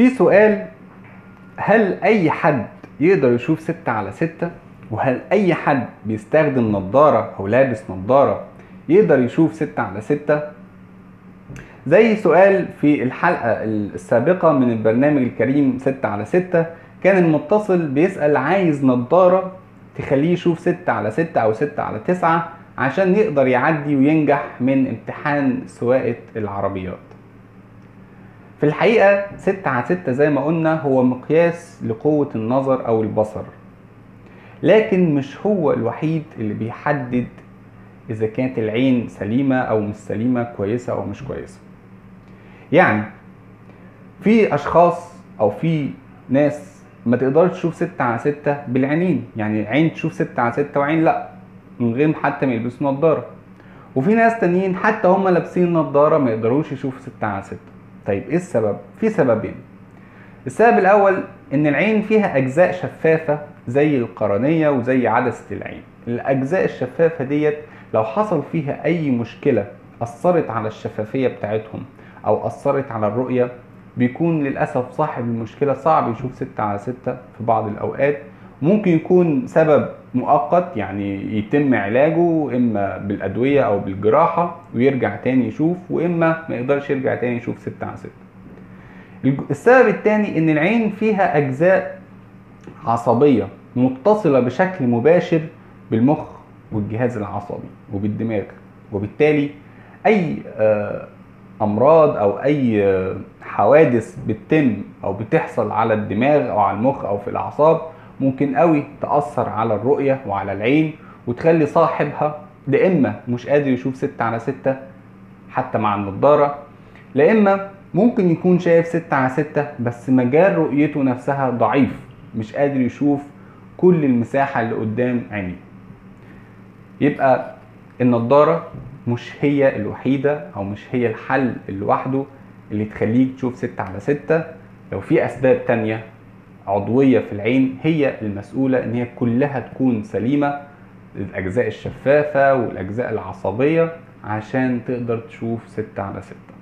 في سؤال هل اي حد يقدر يشوف ستة على ستة وهل اي حد بيستخدم نظارة او لابس نظارة يقدر يشوف ستة على ستة زي سؤال في الحلقة السابقة من البرنامج الكريم ستة على ستة كان المتصل بيسأل عايز نظارة تخليه يشوف ستة على ستة أو ستة على تسعة عشان يقدر يعدي وينجح من امتحان سواقة العربيات في الحقيقة ستة على ستة زي ما قلنا هو مقياس لقوة النظر أو البصر لكن مش هو الوحيد اللي بيحدد إذا كانت العين سليمة أو مش سليمة كويسة أو مش كويسة يعني في أشخاص أو في ناس ما تقدرش تشوف ستة على ستة بالعينين يعني عين تشوف ستة على ستة وعين لأ من غير حتى ما يلبسوا نظارة وفي ناس تانيين حتى هم لابسين نظارة ما يقدروش يشوفوا ستة على ستة طيب ايه السبب؟ في سببين السبب الأول إن العين فيها أجزاء شفافة زي القرنية وزي عدسة العين الأجزاء الشفافة ديت لو حصل فيها أي مشكلة أثرت على الشفافية بتاعتهم أو أثرت على الرؤية بيكون للأسف صاحب المشكلة صعب يشوف ستة على ستة في بعض الأوقات ممكن يكون سبب مؤقت يعني يتم علاجه إما بالأدوية أو بالجراحة ويرجع تاني يشوف وإما ما يقدرش يرجع تاني يشوف ستة على ستة السبب التاني إن العين فيها أجزاء عصبية متصلة بشكل مباشر بالمخ والجهاز العصبي وبالدماغ وبالتالي اي امراض او اي حوادث بتتم او بتحصل على الدماغ او على المخ او في الاعصاب ممكن قوي تاثر على الرؤيه وعلى العين وتخلي صاحبها لا اما مش قادر يشوف ستة على ستة حتى مع النضاره لا اما ممكن يكون شايف ستة على ستة بس مجال رؤيته نفسها ضعيف مش قادر يشوف كل المساحة اللي قدام عينيه يبقى النضارة مش هي الوحيدة أو مش هي الحل لوحده اللي تخليك تشوف ستة على ستة لو في أسباب تانية عضوية في العين هي المسؤولة إن هي كلها تكون سليمة الأجزاء الشفافة والأجزاء العصبية عشان تقدر تشوف ستة على ستة